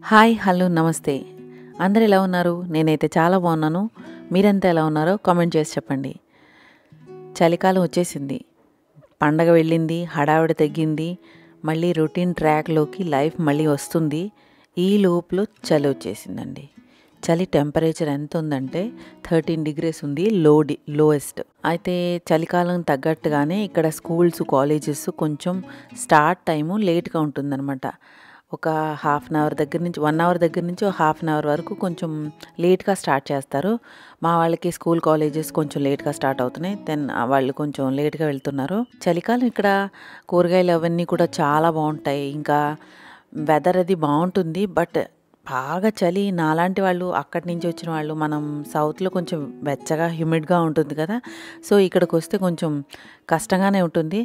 Hi hello నమస్తే అందరు ఎలా ఉన్నారు నేనైతే చాలా బాగున్నాను మీరంతా ఎలా ఉన్నారో కామెంట్ చేసి చెప్పండి చలికాలం వచ్చేసింది పండగ వెళ్ళింది హడావిడి తగ్గింది మళ్ళీ రొటీన్ ట్రాక్లోకి లైఫ్ మళ్ళీ వస్తుంది ఈ లోపులో చలి వచ్చేసిందండి చలి టెంపరేచర్ ఎంత ఉందంటే థర్టీన్ డిగ్రీస్ ఉంది లో డి లోయెస్ట్ అయితే చలికాలం తగ్గట్టుగానే ఇక్కడ స్కూల్స్ కాలేజెస్ కొంచెం స్టార్ట్ టైము లేట్గా ఉంటుందన్నమాట ఒక హాఫ్ అన్ అవర్ దగ్గర నుంచి వన్ అవర్ దగ్గర నుంచి ఒక హాఫ్ అన్ అవర్ వరకు కొంచెం లేట్గా స్టార్ట్ చేస్తారు మా వాళ్ళకి స్కూల్ కాలేజెస్ కొంచెం లేట్గా స్టార్ట్ అవుతున్నాయి దెన్ వాళ్ళు కొంచెం లేట్గా వెళ్తున్నారు చలికాలం ఇక్కడ కూరగాయలు అవన్నీ కూడా చాలా బాగుంటాయి ఇంకా వెదర్ అది బాగుంటుంది బట్ బాగా చలి నాలాంటి వాళ్ళు అక్కడి నుంచి వచ్చిన వాళ్ళు మనం సౌత్లో కొంచెం వెచ్చగా హ్యూమిడ్గా ఉంటుంది కదా సో ఇక్కడికి వస్తే కొంచెం కష్టంగానే ఉంటుంది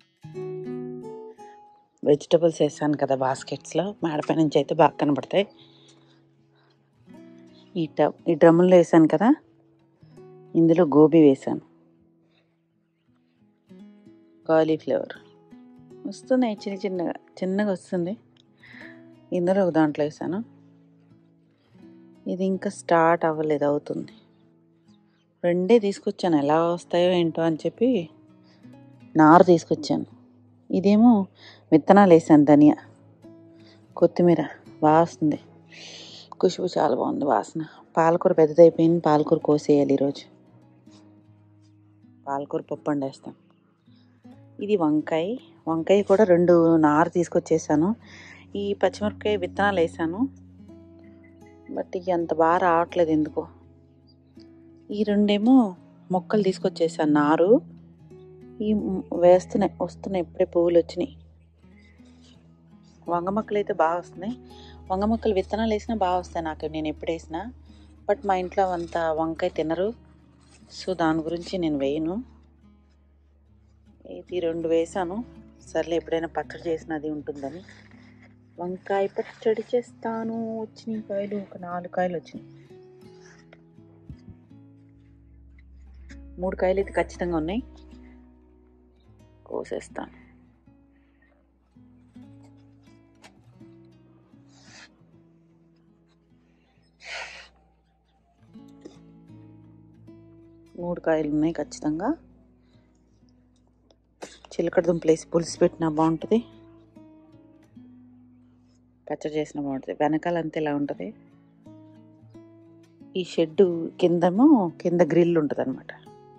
వెజిటబుల్స్ వేసాను కదా బాస్కెట్స్లో మేడపై నుంచి అయితే బాగా కనబడతాయి ఈ టబ్ ఈ డ్రమ్ముల్లో వేసాను కదా ఇందులో గోబీ వేసాను కాలీఫ్లవర్ వస్తున్నాయి చిన్న చిన్నగా చిన్నగా వస్తుంది ఇందులో ఒక దాంట్లో వేసాను ఇది ఇంకా స్టార్ట్ అవ్వలేదు అవుతుంది రెండే తీసుకొచ్చాను ఎలా వస్తాయో ఏంటో అని చెప్పి నారు తీసుకొచ్చాను ఇదేమో విత్తనాలు వేసాను ధనియా కొత్తిమీర బాగా వస్తుంది ఖుషబు చాలా బాగుంది వాసన పాలకూర పెద్దదైపోయింది పాలకూర కోసేయాలి ఈరోజు పాలకూర పప్పు వండేస్తాం ఇది వంకాయ వంకాయ కూడా రెండు నారు తీసుకొచ్చేసాను ఈ పచ్చిమిరపకాయ విత్తనాలు వేసాను బట్ ఇక అంత బాగా రావట్లేదు ఎందుకో ఈ రెండేమో మొక్కలు తీసుకొచ్చేసాను నారు ఈ వేస్తున్నాయి వస్తున్నాయి ఇప్పుడే పువ్వులు వచ్చినాయి వంగ మొక్కలు అయితే బాగా వస్తున్నాయి వంగ మొక్కలు విత్తనాలు వేసినా బాగా వస్తాయి నాకు నేను ఎప్పుడు వేసినా బట్ మా ఇంట్లో అంత వంకాయ తినరు సో దాని గురించి నేను వేయను ఇది రెండు వేసాను సర్లే ఎప్పుడైనా పచ్చడి చేసినది ఉంటుందని వంకాయ పచ్చడి చేస్తాను వచ్చినాయి కాయలు ఒక నాలుగు కాయలు వచ్చినాయి మూడు కాయలు అయితే ఖచ్చితంగా ఉన్నాయి కోసేస్తాను మూడు కాయలు ఉన్నాయి ఖచ్చితంగా చిలకడ దుంపలు వేసి పులుసు పెట్టినా బాగుంటుంది పచ్చడి చేసిన బాగుంటుంది వెనకాల అంతా ఇలా ఉంటుంది ఈ షెడ్ కిందేమో కింద గ్రిల్ ఉంటుంది అనమాట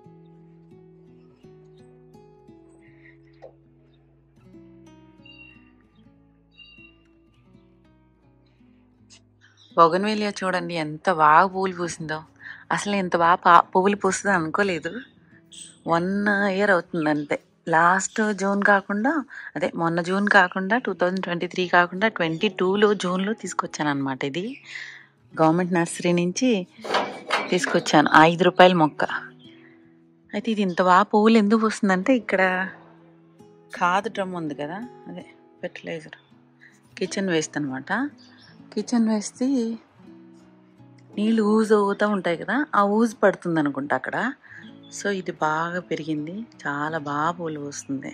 బొగన్వేలియా చూడండి ఎంత బాగా పువ్వులు పూసిందో అసలు ఎంత బాగా పా పువ్వులు పూస్తుందో అనుకోలేదు వన్ ఇయర్ అవుతుంది అంతే లాస్ట్ జూన్ కాకుండా అదే మొన్న జూన్ కాకుండా టూ థౌజండ్ ట్వంటీ త్రీ కాకుండా ట్వంటీ టూలో జూన్లో తీసుకొచ్చాను అనమాట ఇది గవర్నమెంట్ నర్సరీ నుంచి తీసుకొచ్చాను ఐదు రూపాయల మొక్క అయితే ఇది ఇంత బాగా పువ్వులు ఎందుకు వస్తుందంటే ఇక్కడ కాదు డ్రమ్ ఉంది కదా అదే ఫెర్టిలైజర్ కిచెన్ వేస్ట్ అనమాట కిచెన్ వేస్తే నీళ్ళు ఊజ్ అవుతూ ఉంటాయి కదా ఆ ఊజ్ పడుతుంది అనుకుంటా అక్కడ సో ఇది బాగా పెరిగింది చాలా బాగా పూలు వస్తుంది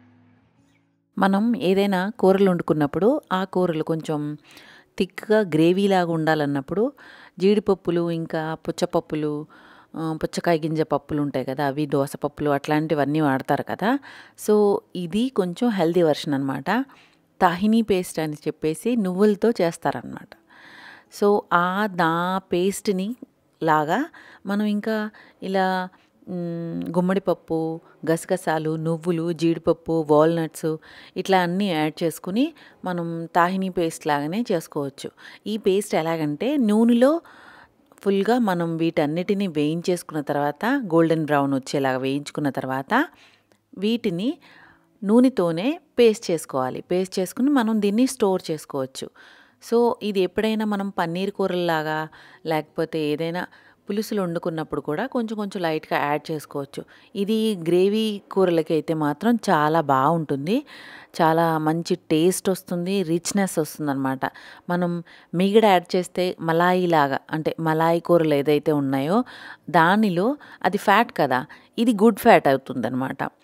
మనం ఏదైనా కూరలు వండుకున్నప్పుడు ఆ కూరలు కొంచెం థిక్గా గ్రేవీలాగా ఉండాలన్నప్పుడు జీడిపప్పులు ఇంకా పుచ్చపప్పులు పుచ్చకాయ గింజ పప్పులు ఉంటాయి కదా అవి దోసపప్పులు అట్లాంటివన్నీ వాడతారు కదా సో ఇది కొంచెం హెల్దీ వర్షన్ అనమాట తాహినీ పేస్ట్ అని చెప్పేసి నువ్వులతో చేస్తారనమాట సో ఆ దా పేస్ట్ని లాగా మనం ఇంకా ఇలా గుమ్మడి పప్పు గసగసాలు నువ్వులు జీడిపప్పు వాల్నట్స్ ఇట్లా అన్నీ యాడ్ చేసుకుని మనం తాహినీ పేస్ట్ లాగానే చేసుకోవచ్చు ఈ పేస్ట్ ఎలాగంటే నూనెలో ఫుల్గా మనం వీటన్నిటిని వేయించేసుకున్న తర్వాత గోల్డెన్ బ్రౌన్ వచ్చేలాగా వేయించుకున్న తర్వాత వీటిని నూనెతోనే పేస్ట్ చేసుకోవాలి పేస్ట్ చేసుకుని మనం దీన్ని స్టోర్ చేసుకోవచ్చు సో ఇది ఎప్పుడైనా మనం పన్నీర్ కూరల్లాగా లేకపోతే ఏదైనా పులుసులు వండుకున్నప్పుడు కూడా కొంచెం కొంచెం లైట్గా యాడ్ చేసుకోవచ్చు ఇది గ్రేవీ కూరలకి అయితే మాత్రం చాలా బాగుంటుంది చాలా మంచి టేస్ట్ వస్తుంది రిచ్నెస్ వస్తుంది అనమాట మనం మిగడ యాడ్ చేస్తే మలాయి లాగా అంటే మలాయి కూరలు ఏదైతే ఉన్నాయో దానిలో అది ఫ్యాట్ కదా ఇది గుడ్ ఫ్యాట్ అవుతుంది అనమాట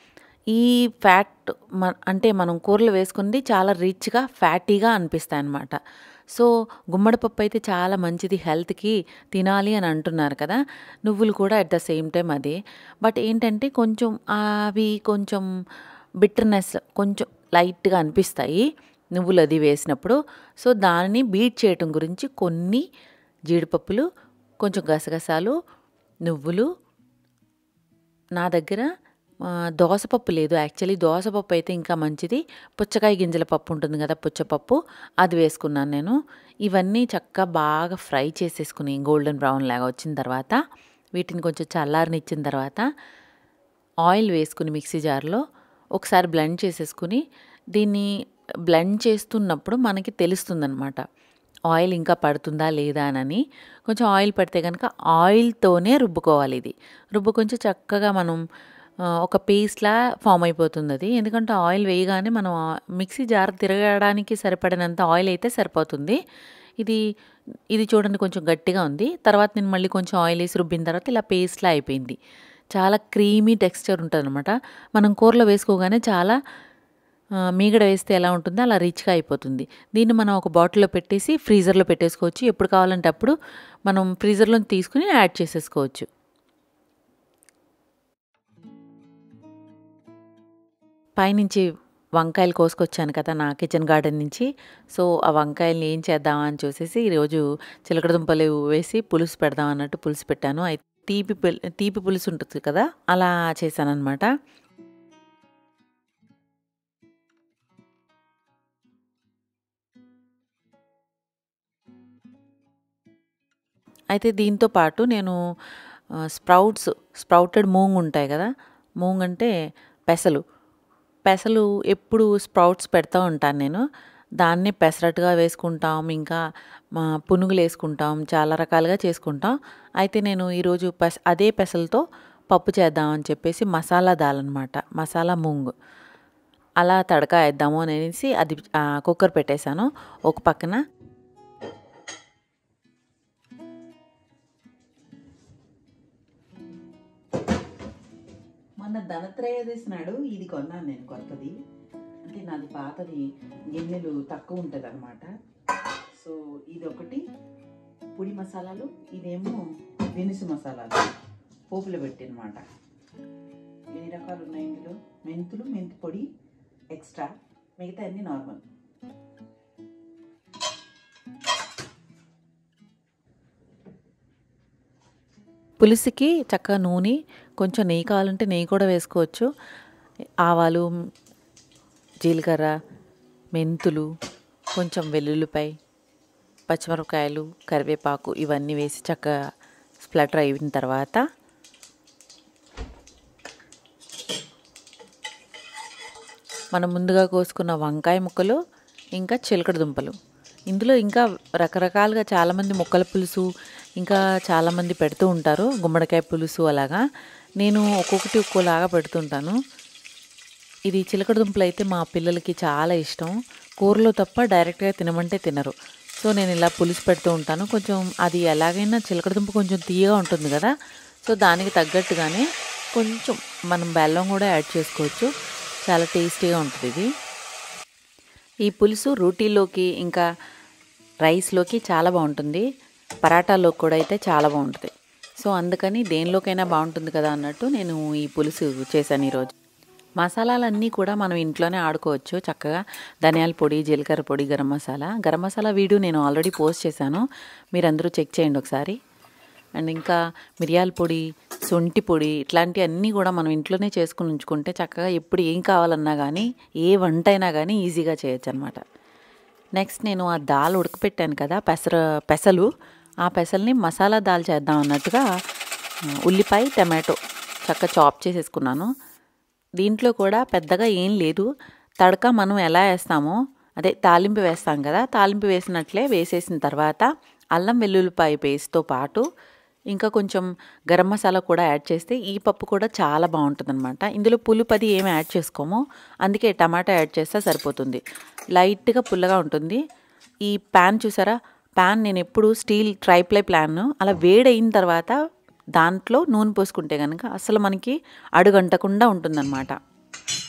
ఈ ఫ్యాట్ మ అంటే మనం కూరలో వేసుకుంది చాలా రిచ్‌గా, ఫ్యాటీగా అనిపిస్తాయన్నమాట. సో, గుమ్మడి పప్పు అయితే చాలా మంచిది హెల్త్‌కి తినాలి అని అంటున్నారు కదా! నువ్వులు కూడా అట్ ద సేమ్ టైమ్ అదే. బట్ ఏంటంటే కొంచెం అవి కొంచెం బిట్టర్‌నెస్ కొంచెం లైట్‌గా అనిపిస్తాయి. నువ్వులు అది వేసినప్పుడు. సో, దానిని బీట్ చేయటం గురించి కొన్ని జీడిపప్పులు, కొంచెం గసగసాలు, నువ్వులు నా దగ్గర ఆహ్, దోసపప్పు లేదు యాక్చువల్లీ దోసపప్పు అయితే ఇంకా మంచిది. పుచ్చకాయ గింజల పప్పు ఉంటుంది కదా! పుచ్చపప్పు అది వేసుకున్నాను నేను. ఇవన్నీ చక్కగా బాగా ఫ్రై చేసేసుకొని గోల్డెన్ బ్రౌన్ లాగా వచ్చిన తర్వాత వీటిని కొంచెం చల్లారనిచ్చిన తర్వాత ఆయిల్ వేసుకొని మిక్సీ జార్‌లో ఒకసారి బ్లెండ్ చేసేసుకొని దీన్ని బ్లెండ్ చేస్తున్నప్పుడు మనకి తెలుస్తుందనమాట. ఆయిల్ ఇంకా పడుతుందా లేదా అనని. కొంచెం ఆయిల్ పడితే గనక ఆయిల్‌తోనే రుబ్బుకోవాలి ఇది. రుబ్బుకొంచెం చక్కగా మనం ఆహ్, ఒక పేస్ట్‌లా ఫార్మ్ అయిపోతుందది. ఎందుకంటే ఆయిల్ వేయగానే మనం ఆహ్, మిక్సీ జార్ తిరగడానికి సరిపడినంత ఆయిల్ అయితే సరిపోతుంది. ఇది ఇది చూడండి కొంచెం గట్టిగా ఉంది. తర్వాత నేను మళ్ళీ కొంచెం ఆయిల్ ఏసి రుబ్బిన తర్వాత ఇలా పేస్ట్‌లా అయిపోయింది. చాలా క్రీమీ టెక్స్చర్ ఉంటదనమాట. మనం కూరలో వేసుకోగానే చాలా ఆహ్, మీగడ వేస్తే ఎలా ఉంటుందో అలా రిచ్‌గా అయిపోతుంది. దీన్ని మనం ఒక బాటిల్‌లో పెట్టేసి ఫ్రీజర్‌లో పెట్టేసుకోవచ్చు. ఎప్పుడు కావాలంటే అప్పుడు మనం ఫ్రీజర్‌లోంచి తీసుకొని యాడ్ చేసేసుకోవచ్చు. పైనుంచి వంకాయలు కోసుకొచ్చాను కదా! నా కిచెన్ గార్డెన్ నుంచి. సో, ఆ వంకాయల్ని ఏం చేద్దామా అని చూసేసి ఈరోజు చిలకడ దుంపలు వేసి పులుసు పెడదాం అన్నట్టు పులుసు పెట్టాను. అయి తీపి పుల్ తీపి పులుసు ఉంటుంది కదా! అలా చేశాననమాట. అయితే దీంతో పాటు నేను ఆహ్, స్ప్రౌట్స్ స్ప్రౌటెడ్ మూంగ్ ఉంటాయి కదా! మూంగ్ అంటే పెసలు. పెసలు ఎప్పుడు స్ప్రౌట్స్ పెడతా ఉంటాను నేను. దాన్ని పెసరట్టుగా వేసుకుంటాం. ఇంకా మా పునుగులేసుకుంటాం. చాలా రకాలుగా చేసుకుంటాం. అయితే నేను ఈరోజు పెస అదే పెసలతో పప్పు చేద్దాం అని చెప్పేసి మసాలా దాల్ అనమాట. మసాలా మూంగ్. అలా తడకా ఏద్దాము అనేసి అది ఆహ్, కుక్కర్ పెట్టేశాను. ఒక పక్కన మొన్న ధనత్రయోదశి నాడు ఇది కొన్నాను నేను కొత్తది. అంటే నాది పాతది గిన్నెలు తక్కువ ఉంటదనమాట. సో, ఇదొకటి పొడి మసాలాలు, ఇదేమో దినుసు మసాలాలు. పోపులో పెట్టినమాట. ఎన్ని రకాలు ఉన్నాయి ఇందులో? మెంతులు, మెంతి పొడి ఎక్స్ట్రా. మిగతా అన్నీ నార్మల్. పులుసుకి చక్కగా నూనె, కొంచెం నెయ్యి కావాలంటే నెయ్యి కూడా వేసుకోవచ్చు. ఆవాలు, జీలకర్ర, మెంతులు, కొంచెం వెల్లుల్లిపాయ, పచ్చిమిరపకాయలు, కరివేపాకు ఇవన్నీ వేసి చక్కగా స్ప్లటర్ అయిన తర్వాత మనం ముందుగా కోసుకున్న వంకాయ ముక్కలు, ఇంకా చిలకడ దుంపలు. ఇందులో ఇంకా రకరకాలుగా చాలామంది ముక్కల పులుసు, ఇంకా చాలామంది పెడుతూ ఉంటారు. గుమ్మడికాయ పులుసు అలాగా. నేను ఒక్కొక్కటి ఒక్కోలాగా పెడుతుంటాను. ఇది చిలకడ దుంపలైతే మా పిల్లలకి చాలా ఇష్టం. కూరలో తప్ప డైరెక్ట్‌గా తినమంటే తినరు. సో, నేను ఇలా పులుసు పెడుతూ ఉంటాను. కొంచెం అది ఎలాగైనా చిలకడ దుంప కొంచెం తియ్యగా ఉంటుంది కదా! సో, దానికి తగ్గట్టుగానే కొంచెం మనం బెల్లం కూడా యాడ్ చేసుకోవచ్చు. చాలా టేస్టీగా ఉంటదిది. ఈ పులుసు రోటీలోకి, ఇంకా రైస్‌లోకి చాలా బావుంటుంది. పరాటాలోకి కూడా అయితే చాలా బావుంటది. సో, అందుకని దేనిలోకైనా బావుంటుంది కదా అన్నట్టు నేను ఈ పులుసు చేశాను ఈరోజు. మసాలాలన్నీ కూడా మనం ఇంట్లోనే ఆడుకోవచ్చు చక్కగా. ధనియాల పొడి, జీలకర్ర పొడి, గరం మసాలా. గరం మసాలా వీడియో నేను ఆల్రెడీ పోస్ట్ చేశాను. మీరందరూ చెక్ చేయండి ఒకసారి. అండ్ ఇంకా మిరియాల పొడి, శొంఠి పొడి ఇట్లాంటియన్నీ కూడా మనం ఇంట్లోనే చేసుకొని ఉంచుకుంటే చక్కగా ఎప్పుడు ఏం కావాలన్నా గానీ, ఏ వంటైనా గానీ ఈజీగా చేయొచ్చనమాట. నెక్స్ట్ నేను ఆ దాల్ ఉడకపెట్టాను కదా! పెసర పెసలు. ఆ పెసల్ని మసాలా దాల్ చేద్దాం అన్నట్టుగా ఆహ్, ఉల్లిపాయ, టమాటో చక్కగా చాప్ చేసేసుకున్నాను. దీంట్లో కూడా పెద్దగా ఏం లేదు. తడక మనం ఎలా ఏస్తామో అదే తాలింపు వేస్తాం కదా! తాలింపు వేసినట్లే వేసేసిన తర్వాత అల్లం వెల్లుల్లిపాయ పేస్ట్‌తో పాటు ఇంకా కొంచెం గరం మసాలా కూడా యాడ్ చేస్తే ఈ పప్పు కూడా చాలా బావుంటదనమాట. ఇందులో పులుపు అది ఏమి యాడ్ చేసుకోము. అందుకే టమాటా యాడ్ చేస్తే సరిపోతుంది. లైట్‌గా పుల్లగా ఉంటుంది. ఈ పాన్ చూసారా? పాన్ నేనెప్పుడు స్టీల్ ట్రైప్లై ప్యాను. అలా వేడయిన తర్వాత దాంట్లో నూనె పోసుకుంటే గనక అస్సలు మనకి అడుగంటకుండా ఉంటుందనమాట.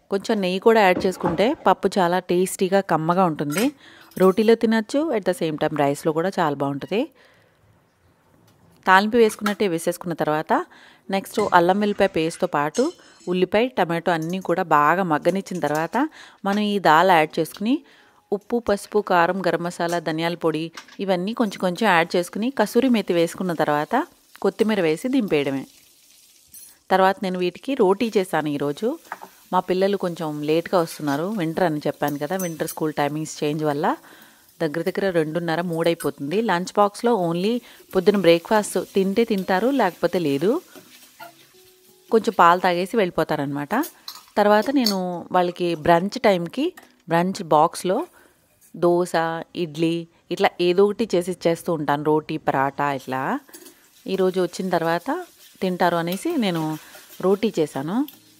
కొంచెం నెయ్యి కూడా యాడ్ చేసుకుంటే పప్పు చాలా టేస్టీగా కమ్మగా ఉంటుంది రోటీలో తినచ్చు అట్ ద సేమ్ టైం రైస్లో కూడా చాలా బాగుంటుంది తాలింపు వేసుకున్నట్టే వేసేసుకున్న తర్వాత నెక్స్ట్ అల్లం వెల్లిపాయ పేస్ట్తో పాటు ఉల్లిపాయ టమాటో అన్నీ కూడా బాగా మగ్గనిచ్చిన తర్వాత మనం ఈ దాల్ యాడ్ చేసుకుని ఉప్పు పసుపు కారం గరం మసాలా ధనియాల పొడి ఇవన్నీ కొంచెం కొంచెం యాడ్ చేసుకుని కసూరి మెతి వేసుకున్న తర్వాత కొత్తిమీర వేసి దింపేయడమే తర్వాత నేను వీటికి రోటీ చేశాను ఈరోజు మా పిల్లలు కొంచెం లేట్గా వస్తున్నారు వింటర్ అని చెప్పాను కదా వింటర్ స్కూల్ టైమింగ్స్ చేంజ్ వల్ల దగ్గర దగ్గర రెండున్నర మూడైపోతుంది లంచ్ బాక్స్లో ఓన్లీ పొద్దున బ్రేక్ఫాస్ట్ తింటే తింటారు లేకపోతే లేదు కొంచెం పాలు తాగేసి వెళ్ళిపోతారనమాట తర్వాత నేను వాళ్ళకి బ్రంచ్ టైంకి బ్రంచ్ బాక్స్లో దోశ ఇడ్లీ ఇట్లా ఏదో ఒకటి చేసి ఇచ్చేస్తూ ఉంటాను రోటీ పరాటా ఇట్లా ఈరోజు వచ్చిన తర్వాత తింటారు అనేసి నేను రోటీ చేశాను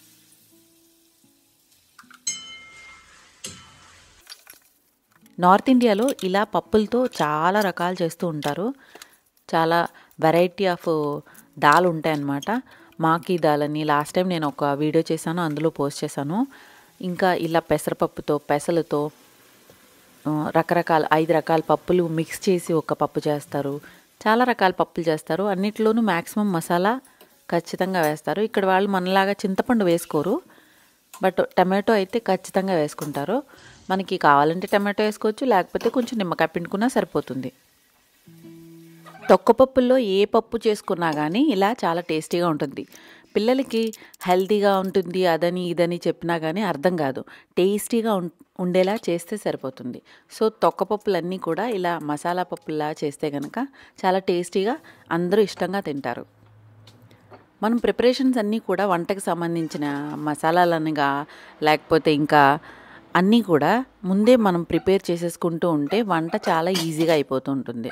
నార్త్ ఇండియాలో ఇలా పప్పులతో చాలా రకాలు చేస్తూ ఉంటారు చాలా వెరైటీ ఆఫ్ దాల్ ఉంటాయన్నమాట మాకి దాల్ అని లాస్ట్ టైం నేను ఒక వీడియో చేశాను అందులో పోస్ట్ చేశాను ఇంకా ఇలా పెసరపప్పుతో పెసలతో ఆ, రకరకాల ఐదు రకాల పప్పులు మిక్స్ చేసి ఒక పప్పు చేస్తారు చాలా రకాల పప్పులు చేస్తారు అన్నిట్లోనూ మ్యాక్సిమం మసాలా ఖచ్చితంగా వేస్తారు ఇక్కడ వాళ్ళు మనలాగా చింతపండు వేసుకోరు బట్ టమాటో అయితే ఖచ్చితంగా వేసుకుంటారు మనకి కావాలంటే టమాటో వేసుకోవచ్చు లేకపోతే కొంచెం నిమ్మకాయ పిండుకున్నా సరిపోతుంది తొక్కపప్పుల్లో ఏ పప్పు చేసుకున్నా కానీ ఇలా చాలా టేస్టీగా ఉంటుంది పిల్లలకి హెల్తీగా ఉంటుంది అదని ఇదని చెప్పినా కానీ అర్థం కాదు టేస్టీగా ఉం ఉండేలా చేస్తే సరిపోతుంది సో తొక్కపప్పులన్నీ కూడా ఇలా మసాలా పప్పులా చేస్తే కనుక చాలా టేస్టీగా అందరూ ఇష్టంగా తింటారు మనం ప్రిపరేషన్స్ అన్నీ కూడా వంటకి సంబంధించిన మసాలాలనిగా లేకపోతే ఇంకా అన్నీ కూడా ముందే మనం ప్రిపేర్ చేసేసుకుంటూ ఉంటే వంట చాలా ఈజీగా అయిపోతూ ఉంటుంది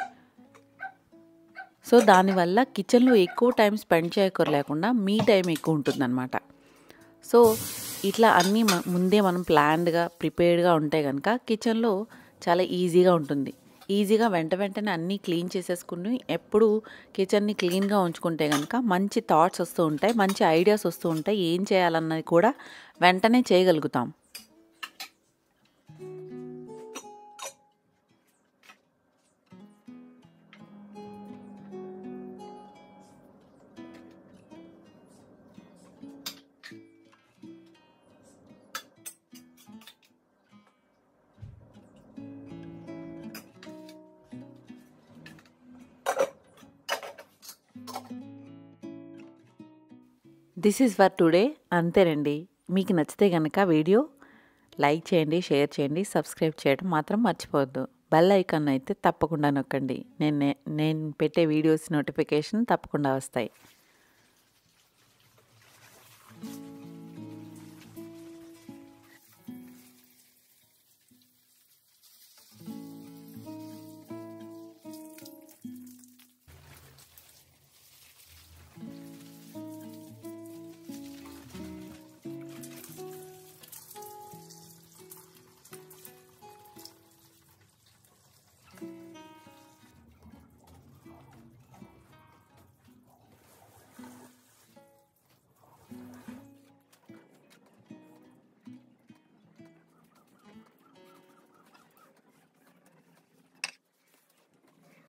సో దానివల్ల కిచెన్లో ఎక్కువ టైం స్పెండ్ చేయకూర లేకుండా మీ టైం ఎక్కువ ఉంటుందన్నమాట సో ఇట్లా అన్నీ మ- ముందే మనం ప్లాన్డ్గా ప్రిపేర్డ్గా ఉంటే కనుక కిచెన్లో చాలా ఈజీగా ఉంటుంది ఈజీగా వెంట వెంటనే అన్నీ క్లీన్ చేసేసుకుని ఎప్పుడు కిచెన్ని క్లీన్గా ఉంచుకుంటే కనుక మంచి థాట్స్ వస్తూ ఉంటాయి మంచి ఐడియాస్ వస్తూ ఉంటాయి ఏం చేయాలన్నది కూడా వెంటనే చేయగలుగుతాం దిస్ ఈజ్ ఫర్ టుడే అంతేనండి మీకు నచ్చితే కనుక వీడియో లైక్ చేయండి షేర్ చేయండి సబ్స్క్రైబ్ చేయడం మాత్రం మర్చిపోవద్దు బెల్ ఐకాన్ అయితే తప్పకుండా నొక్కండి నేను నేను పెట్టే వీడియోస్ నోటిఫికేషన్ తప్పకుండా వస్తాయి